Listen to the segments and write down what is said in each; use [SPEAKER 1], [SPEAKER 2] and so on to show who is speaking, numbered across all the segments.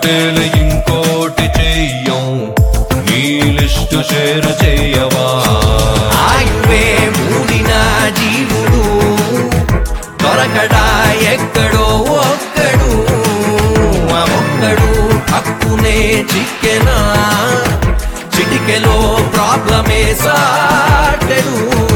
[SPEAKER 1] ఒక్కటేలు ఇంకోటి చెయ్యం నీ లిస్టు షేర్ చేయవా
[SPEAKER 2] ఆయువే మూడిన జీవుడు దొరకడా ఎక్కడో ఒక్కడు ఆ ఒక్కడు హక్కునే చిక్కెనా చిటికెలో ప్రాబ్లమే సాటెడు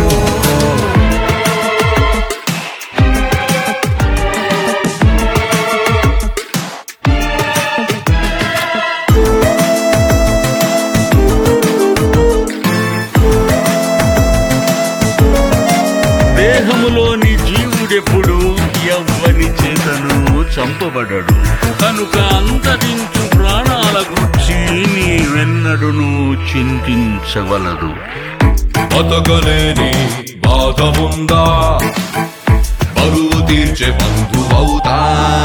[SPEAKER 3] దేహములోని జీవుడెప్పుడు ఎవ్వని చేతను చంపబడడు కనుక అంతరించు ప్రాణాల గురించి నీవెన్నడును చింతించవలదు
[SPEAKER 1] బతకలేని బాధ ఉందా బరువు తీర్చే బంధువవుతా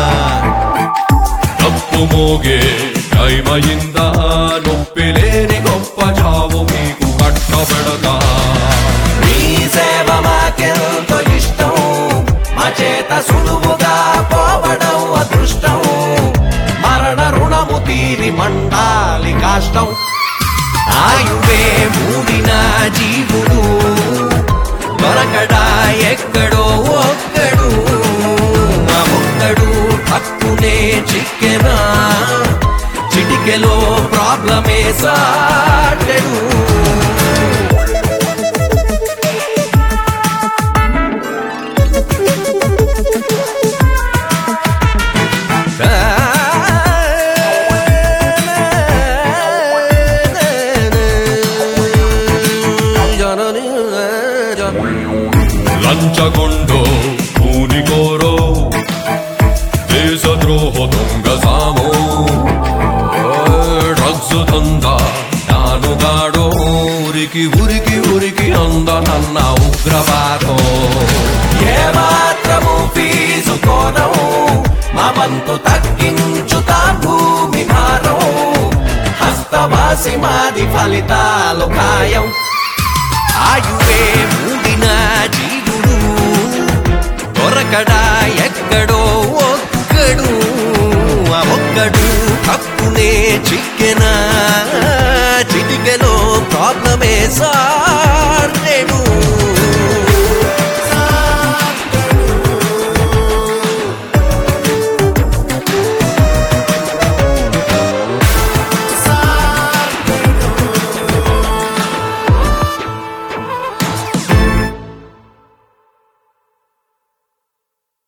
[SPEAKER 1] తప్పు మోగే టైమయిందా నొప్పి లేని గొప్ప చావు మీకు కట్టబెడతా
[SPEAKER 2] నీ సేవ మాకెంతో ఇష్టం మా చేత సులువుగా పోవడం అదృష్టం మరణ రుణము తీరి మండాలి కాష్టం ఆయువే మూడిన జీవుడు దొరకడా ఎక్కడో ఒక్కడు ఆ ఒక్కడు హక్కునే చిక్కెనా చిటికెలో ప్రాబ్లమే సాటెడు
[SPEAKER 1] లంచగొండో కూనికోరో దేశద్రోహ దొంగ సామో డ్రగ్స్ దంద నానుగాడో ఉరికి ఉరికి ఉరికి అందనన్న ఉగ్రవాదం
[SPEAKER 2] ఏ మాత్రము ఫీజు కోనం మా వంతు తగ్గించుతా భూమి భారం హస్తవాసి మాది ఫలితాలు ఖాయం ఆయువే మూడిన జీవుడు దొరకడా ఎక్కడో ఒక్కడు ఆ ఒక్కడు హక్కునే చిక్కెనా చిటికెలో